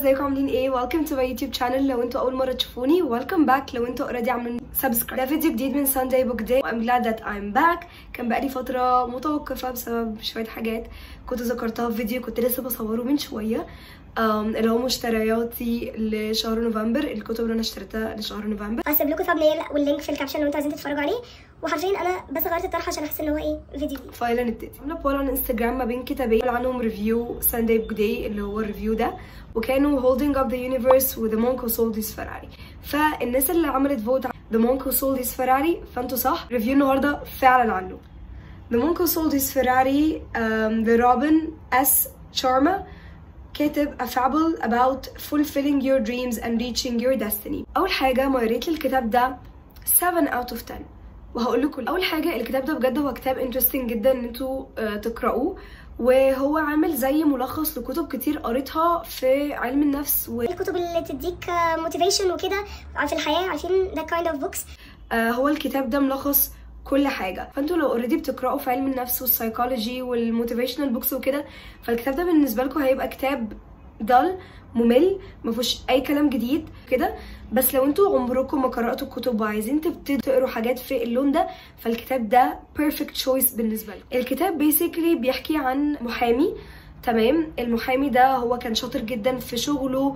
ازيكم عاملين ايه welcome to my YouTube channel لو انتوا اول مره تشوفوني welcome back لو انتوا already عاملين سبسكرايب ده فيديو جديد من Sunday Book Day I'm glad that I'm back كان بقالي فتره متوقفه بسبب شويه حاجات كنت ذكرتها في فيديو كنت لسه بصوره من شويه um, اللي هو مشترياتي لشهر نوفمبر الكتب اللي انا اشتريتها لشهر نوفمبر هسيب لكم ثامنيل واللينك في الكابشن لو انتوا عايزين تتفرجوا عليه وحرفيا انا بس غيرت الطرح عشان احس ان هو ايه فيديو جديد فايلا نبتدي عامله بول على انستجرام ما بين كتابين عنهم ريفيو سانداي بوك داي اللي هو الريفيو ده وكانوا holding up the universe و the monk who sold his Ferrari فالناس اللي عملت فوت the monk who sold his Ferrari فانتوا صح ريفيو النهارده فعلا عنه the monk who sold his Ferrari um, the Robin S. Sharma كاتب a fable about fulfilling your dreams and reaching your destiny اول حاجه ما قريت الكتاب ده 7 out of 10 وهقول لكم اول حاجه الكتاب ده بجد هو كتاب انترستنج جدا ان انتوا آه، تقراوه وهو عامل زي ملخص لكتب كتير قريتها في علم النفس و... الكتب اللي تديك موتيفيشن وكده في الحياه عارفين ده كايند اوف بوكس آه، هو الكتاب ده ملخص كل حاجه فانتوا لو اوريدي بتقراوا في علم النفس والسايكولوجي والموتيفيشنال بوكس وكده فالكتاب ده بالنسبه لكم هيبقى كتاب دل ممل ما فيهوش اي كلام جديد كده بس لو انتوا عمركم ما قراتوا الكتب وعايزين تبتدوا تقروا حاجات في اللون ده فالكتاب ده بيرفكت تشويس بالنسبه لكم الكتاب بيسيكلي بيحكي عن محامي تمام المحامي ده هو كان شاطر جدا في شغله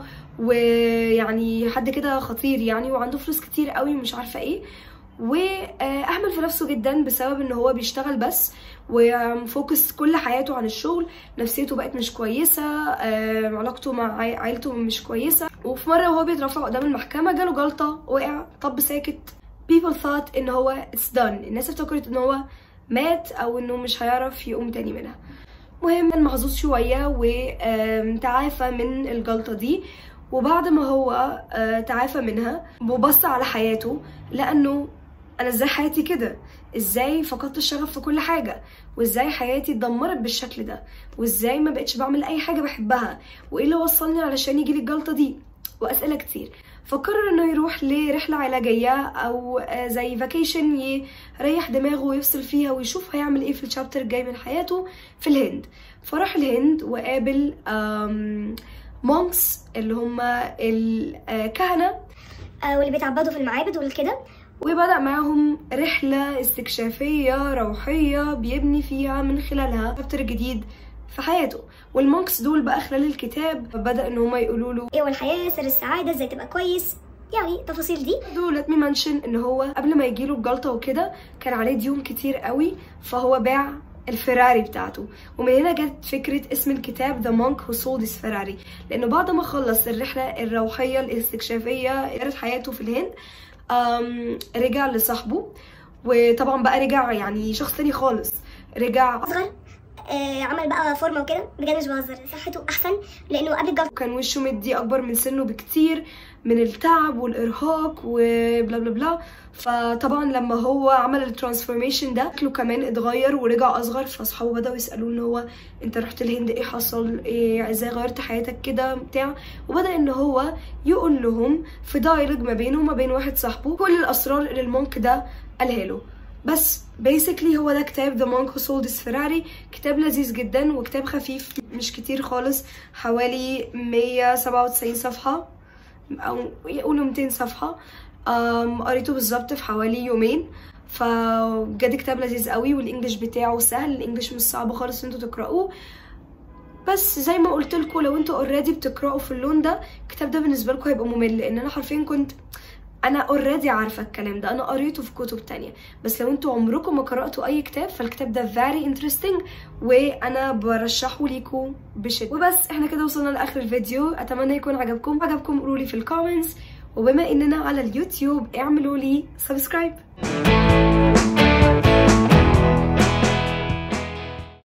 ويعني حد كده خطير يعني وعنده فلوس كتير قوي مش عارفه ايه واهمل في نفسه جدا بسبب ان هو بيشتغل بس وفوكس كل حياته عن الشغل نفسيته بقت مش كويسه آه، علاقته مع عي- عيلته مش كويسه وفي مره وهو بيترفع قدام المحكمه جاله جلطه وقع طب ساكت people thought ان هو it's done الناس افتكرت ان هو مات او انه مش هيعرف يقوم تاني منها مهم كان محظوظ شوية وتعافى من الجلطة دي وبعد ما هو آه، تعافى منها وبص على حياته لأنه أنا إزاي حياتي كده إزاي فقدت الشغف في كل حاجة وإزاي حياتي اتدمرت بالشكل ده وإزاي ما بقتش بعمل أي حاجة بحبها وإيه اللي وصلني علشان يجيلي الجلطة دي وأسئلة كتير فقرر انه يروح لرحلة علاجية او آه، زي فاكيشن يريح دماغه ويفصل فيها ويشوف هيعمل ايه في الشابتر الجاي من حياته في الهند فراح الهند وقابل مونكس اللي هم الكهنة آه، واللي بيتعبدوا في المعابد والكده وبدأ معاهم رحلة استكشافية روحية بيبني فيها من خلالها شابتر جديد في حياته والمونكس دول بقى خلال الكتاب بدأ ان هما يقولوا له ايه هو الحياه سر السعاده ازاي تبقى كويس يعني التفاصيل دي برضه let me mention ان هو قبل ما يجيله الجلطه وكده كان عليه ديون كتير قوي فهو باع الفيراري بتاعته ومن هنا جت فكره اسم الكتاب The Monk Who Sold His Ferrari لانه بعد ما خلص الرحله الروحيه الاستكشافيه غيرت حياته في الهند أم رجع لصاحبه وطبعا بقى رجع يعني شخص تاني خالص رجع اصغر آه عمل بقى فورمه وكده بجد مش بهزر صحته احسن لانه قبل الجلطه كان وشه مدي اكبر من سنه بكتير من التعب والارهاق وبلا بلا بلا فطبعا لما هو عمل الترانسفورميشن ده شكله كمان اتغير ورجع اصغر فاصحابه بداوا يسالوه ان هو انت رحت الهند ايه حصل ايه ازاي غيرت حياتك كده بتاع وبدا ان هو يقول لهم في دايلوج ما بينه وما بين واحد صاحبه كل الاسرار اللي المونك ده قالها له بس بيسكلي هو ده كتاب The Monk Who Sold His Ferrari كتاب لذيذ جدا وكتاب خفيف مش كتير خالص حوالي 197 صفحة أو يقولوا 200 صفحة أم، قريته بالظبط في حوالي يومين فبجد كتاب لذيذ قوي والانجليش بتاعه سهل الانجليش مش صعب خالص ان انتوا تقرأوه بس زي ما قلت لكم لو انتوا اوريدي بتقرأوا في اللون ده الكتاب ده بالنسبة لكم هيبقى ممل لان انا حرفيا كنت انا اوريدي عارفه الكلام ده انا قريته في كتب تانية بس لو انتوا عمركم ما قراتوا اي كتاب فالكتاب ده very interesting وانا برشحه ليكم بشده وبس احنا كده وصلنا لاخر الفيديو اتمنى يكون عجبكم عجبكم قولوا لي في الكومنتس وبما اننا على اليوتيوب اعملوا لي سبسكرايب